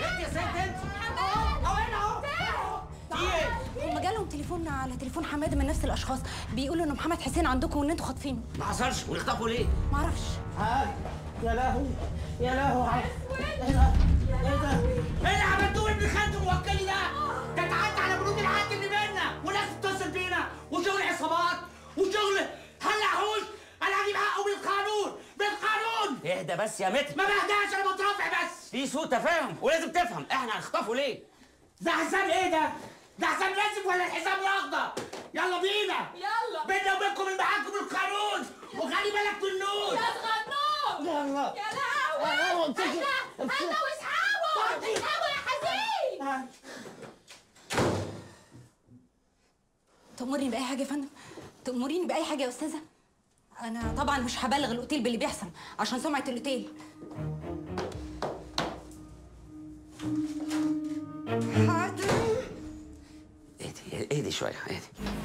انت يا ست انت اهو اهو هنا اهو اهو. في ايه؟ هما جالهم تليفون على تليفون حماده من نفس الاشخاص بيقولوا ان محمد حسين عندكم وان انتوا خاطفينه ما حصلش ونخطفوا ليه؟ معرفش ها يا لهوي يا لهوي ايه ده؟ ايه ده؟ ايه اللي عملتوه ابن خالته موكلي ده؟ ده اتعدى على بنود العهد اللي بينا وناس بتتصل بينا وشغل عصابات وشغل هلعوش انا هجيب حقه بالقانون بالقانون اهدى بس يا متر ما بهداش انا بترافع بس في سوء تفاهم ولازم تفهم احنا هنخطفه ليه ده حسام ايه ده؟ ده حسام لازم ولا الحسام رافضه؟ يلا بينا يلا. بينا وبينكم المحاكم بالقانون وخلي بالك من النور يا صغنون يلا يا لهوي احنا احنا واصحابه اصحابه يا حزين تأمرني بأي حاجة يا فندم تأمريني بأي حاجة يا أستاذة أنا طبعا مش هبلغ الأوتيل باللي بيحصل عشان سمعة الأوتيل حاضر اهدي اهدي شويه اهدي